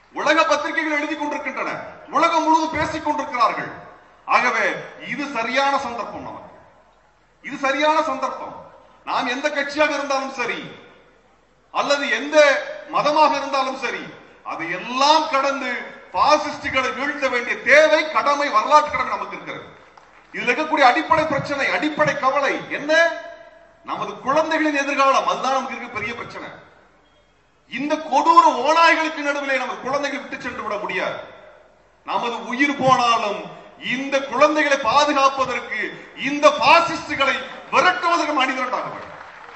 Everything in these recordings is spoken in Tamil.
உலக பத்திரிகைகள் எழுதி கொண்டிருக்கின்றன உலகம் முழுவதும் பேசிக் கொண்டிருக்கிறார்கள் ஆகவே இது சரியான சந்தர்ப்பம் நமக்கு இது சரியான சந்தர்ப்பம் நாம் எந்த கட்சியாக இருந்தாலும் சரி அல்லது எந்த மதமாக இருந்தாலும் சரி அதை எல்லாம் கடந்து பாசிஸ்டுகளை வீழ்த்த வேண்டிய தேவை கடமை வரலாற்று கடமை நமக்கு இருக்கிறது இதுல இருக்கக்கூடிய அடிப்படை பிரச்சனை அடிப்படை கவலை என்ன நமது குழந்தைகளின் எதிர்காலம் அதுதான் நமக்கு இருக்க பெரிய பிரச்சனை இந்த கொடூர ஓநாய்களுக்கு நடுவிலே நமது குழந்தைகளை விட்டு சென்று விட முடியாது நமது உயிர் போனாலும் இந்த குழந்தைகளை பாதுகாப்பதற்கு இந்த பாசிஸ்டுகளை விரட்டுவதற்கு மனிதர்களாக வேண்டும்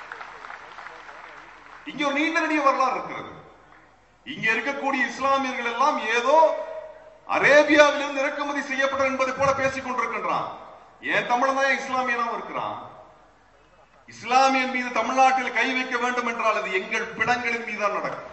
இங்க ஒரு நீண்ட நெடிய வரலாறு இருக்கிறது இங்க இருக்கக்கூடிய இஸ்லாமியர்கள் எல்லாம் ஏதோ அரேபியாவிலிருந்து இறக்குமதி செய்யப்படும் என்பதை போல பேசிக் கொண்டிருக்கின்றான் ஏன் தமிழன் தான் இஸ்லாமியனாவும் இருக்கிறான் இஸ்லாமியன் மீது தமிழ்நாட்டில் கை வைக்க வேண்டும் என்றால் அது எங்கள் பிணங்களின் மீதுதான் நடக்கும்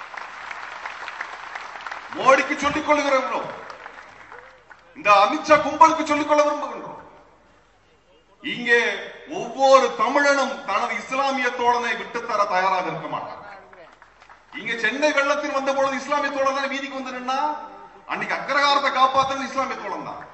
மோடிக்கு சொல்லிக் கொள்கிறோம் இந்த அமித்ஷா கும்பலுக்கு சொல்லிக் கொள்ள விரும்புகின்றோம் இங்கே ஒவ்வொரு தமிழனும் தனது இஸ்லாமிய தோழனை விட்டுத்தர தயாராக இருக்க மாட்டான் இங்க சென்னை வெள்ளத்தில் வந்த பொழுது இஸ்லாமிய தோழன் தானே வீதிக்கு வந்து நின்னா அன்னைக்கு அக்ரகாரத்தை காப்பாத்தது இஸ்லாமிய தோழன் தான்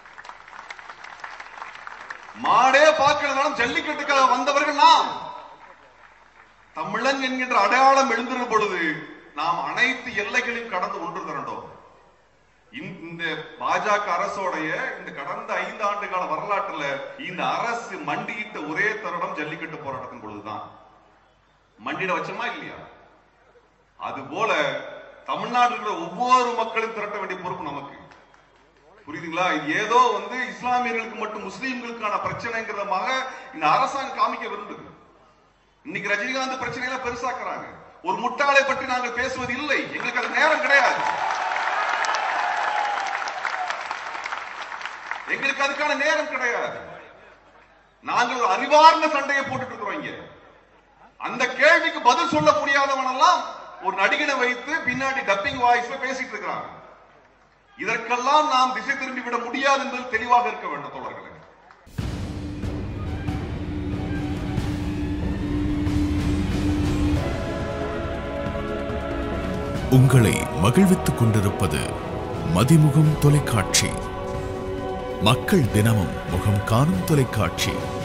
மாடே பார்க்கிறதாலும் ஜல்லிக்கட்டுக்காக வந்தவர்கள் நாம் தமிழன் என்கின்ற அடையாளம் எழுந்திருந்த பொழுது நாம் அனைத்து எல்லைகளையும் கடந்து ஒன்று திரண்டோம் இந்த- இந்த பாஜக அரசோடைய இந்த கடந்த ஐந்து ஆண்டு கால வரலாற்றுல இந்த அரசு மண்டியிட்ட ஒரே தருணம் ஜல்லிக்கட்டு போராட்டத்தின் பொழுதுதான் மண்டிட வச்சோமா இல்லையா அது போல தமிழ்நாட்டில் இருக்கிற ஒவ்வொரு மக்களும் திரட்ட வேண்டிய பொறுப்பு நமக்கு புரியுதுங்களா இது ஏதோ வந்து இஸ்லாமியர்களுக்கு மட்டும் முஸ்லீம்களுக்கான பிரச்சனைங்கிறதமாக இந்த அரசாங்கம் காமிக்க விரும்புது இன்னைக்கு ரஜினிகாந்த் பிரச்சனைகளை பெருசாக்குறாங்க ஒரு முட்டாளை பற்றி நாங்கள் பேசுவது இல்லை எங்களுக்கு அது நேரம் கிடையாது எங்களுக்கு அதுக்கான நேரம் கிடையாது நாங்கள் ஒரு அறிவார்ந்த சண்டையை போட்டுட்டு இருக்கிறோம் இங்க அந்த கேள்விக்கு பதில் சொல்ல முடியாதவன் எல்லாம் ஒரு நடிகனை வைத்து பின்னாடி டப்பிங் வாய்ஸ்ல பேசிட்டு இருக்கிறாங்க இதற்கெல்லாம் நாம் திசை திரும்பி விட முடியாது என்பதில் தெளிவாக இருக்க வேண்டும் தோழர்களே உங்களை மகிழ்வித்துக் கொண்டிருப்பது மதிமுகம் தொலைக்காட்சி மக்கள் தினமும் முகம் காணும் தொலைக்காட்சி